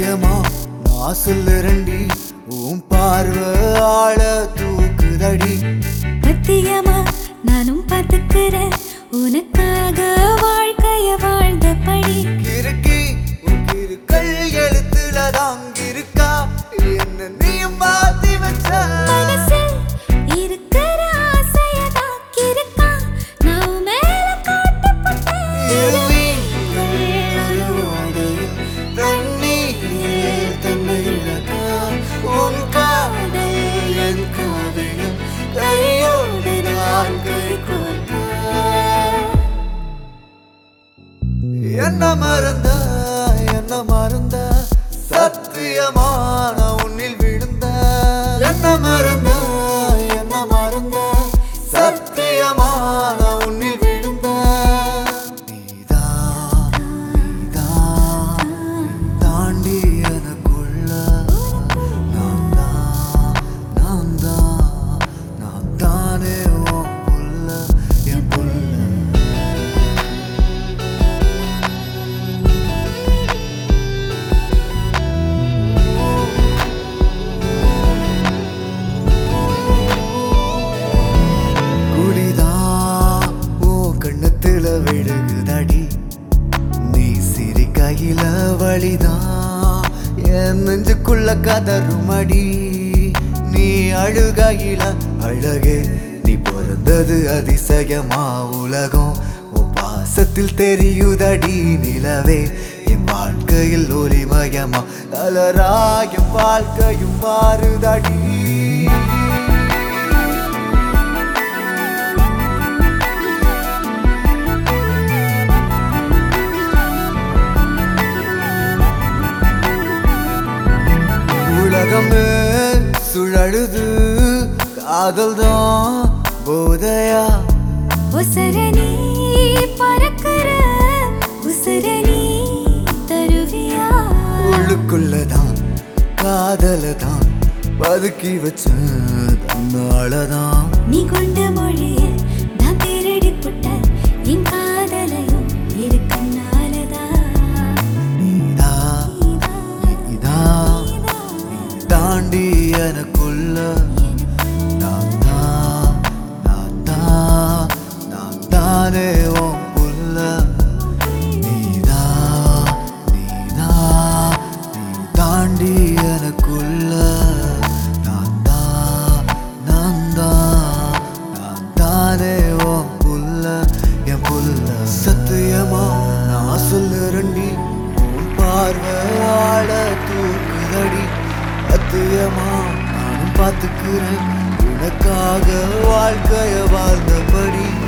சத்தியமா நான் சொல்லுறண்டி உன் பார்வை ஆள தூக்குதடி சத்தியமா நானும் பார்த்துக்கிறேன் உனக்காக வாழ்க்கைய வாழ்ந்தபடி கிறுக்கி உன் கிறுக்கல் எழுத்துல தாங்கிருக்கா என்ன நீயும் மாத்தி வச்ச மனசில் இருக்கிற ஆசைய தாக்கியிருக்கான். நான் உன் மேல காட்டு போட்டேன். தண்ணீரில் தன்னை இழக்க உன் காதல் என் காவியம் கையோடு நான் கை கோர்க்க என்ன மறந்த என்ன மறந்த சத்தியமான உன்னில் விழுந்த என்ன மறந்த என்ன மறந்த சத்தியமான உன்னில் விழுந்த நீதான் நீதான் நீ தாண்டி எனக்குள்ள நான் தான் நான் தான் நான் தானே உன் புள்ள என் புள்ள குடிதான் ஓ கண்ணத்துல விழுகுதடி நீ சிரிக்கையில வழிதான் என் நெஞ்சுக்குள்ள கதறுமடி நீ அழுகையில அழகே நீ பிறந்தது அதிசயமா உலகம் உன் பாசத்தில் தெரியுதடி நிலவே என் வாழ்க்கையில் ஒளிமயமா கலராயும் வாழ்க்கையும் மாறுதடி உலகமே சுழலுது காதல் தான் போதையா உசுரணி பறக்கிற உசுரணி தருவியா உள்ளுக்குள்ளதான் காதல தான் பதுக்கி வச்ச தன்னாலதான் நீ கொண்ட மொழியில் நான் தேரடி புட்ட என் காதலையும் இரு கண்ணாலதான் நீதா நீதா நீ தாண்டி எனக்குள்ள நான் தான் நான் தான் நான் தானே உன் புள்ள நீதா நீதா நீ தாண்டி எனக்குள்ள நான் தான் நான் தான் நான் தானே உன் புள்ள என் புள்ள சத்தியமா நான் சொல்லுறண்டி உன் பார்வையாட தூக்குதடி சத்தியமா நானும் பார்த்துக்கிறேன் உனக்காக வாழ்க்கைய வாழ்ந்தபடி